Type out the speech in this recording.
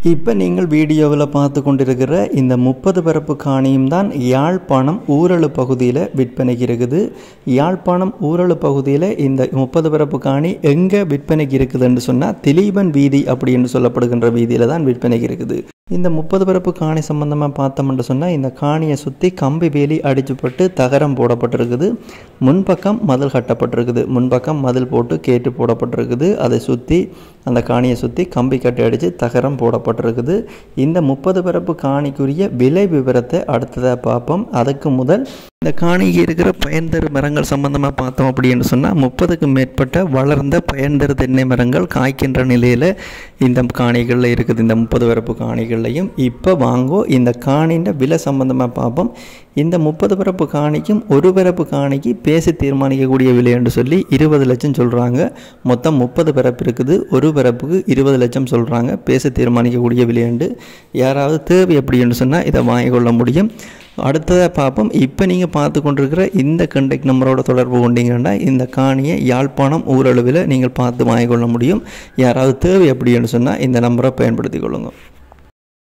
இப்போ நீங்கள் வீடியோவில் பார்த்து கொண்டிருக்கிற இந்த முப்பது பரப்பு காணியும் தான் யாழ்ப்பாணம் ஊரலு பகுதியில் விற்பனைக்கு இருக்குது யாழ்ப்பாணம் ஊரலு பகுதியில் இந்த முப்பது பரப்பு காணி எங்கே விற்பனைக்கு இருக்குதுன்னு சொன்னால் திலீபன் வீதி அப்படின்னு சொல்லப்படுகின்ற வீதியில் தான் விற்பனைக்கு இருக்குது இந்த முப்பது பரப்பு காணி சம்பந்தமாக பார்த்தோம்னு சொன்னால் இந்த காணியை சுற்றி கம்பி வேலி அடிச்சுப்பட்டு தகரம் போடப்பட்டிருக்குது முன்பக்கம் மதில் கட்டப்பட்டிருக்குது முன்பக்கம் மதில் போட்டு கேட்டு போடப்பட்டிருக்குது அதை சுற்றி அந்த காணியை சுற்றி கம்பி கட்டி அடித்து தகரம் போடப்பட்டிருக்குது இந்த முப்பது பரப்பு காணிக்குரிய விலை விவரத்தை அடுத்ததாக பார்ப்போம் அதுக்கு முதல் இந்த காணிக்கு இருக்கிற பயன்தரு மரங்கள் சம்பந்தமாக பார்த்தோம் அப்படின்னு சொன்னால் முப்பதுக்கும் மேற்பட்ட வளர்ந்த பயன்தரு தென்னை மரங்கள் காய்க்கின்ற நிலையில் இந்த காணிகளில் இருக்குது இந்த முப்பது பரப்பு காணிகள்லையும் இப்போ வாங்கோ இந்த காணின்ற விலை சம்பந்தமாக பார்ப்போம் இந்த முப்பது பரப்பு காணிக்கும் ஒரு பரப்பு காணிக்கு பேசி தீர்மானிக்கக்கூடிய விலை என்று சொல்லி இருபது லட்சம் சொல்கிறாங்க மொத்தம் முப்பது பரப்பு இருக்குது ஒரு பரப்புக்கு இருபது லட்சம் சொல்கிறாங்க பேசி தீர்மானிக்கக்கூடிய விலையண்டு யாராவது தேவை அப்படின்னு சொன்னால் இதை வாங்கிக்கொள்ள முடியும் அடுத்ததாக பார்ப்போம் இப்போ நீங்கள் பார்த்து கொண்டிருக்கிற இந்த கண்டெக்ட் நம்பரோட தொடர்பு கொண்டீங்கன்னா இந்த காணியை யாழ்ப்பாணம் ஊரளவில் நீங்கள் பார்த்து வாங்கிக்கொள்ள முடியும் யாராவது தேவை அப்படின்னு சொன்னால் இந்த நம்பரை பயன்படுத்தி கொள்ளுங்கள்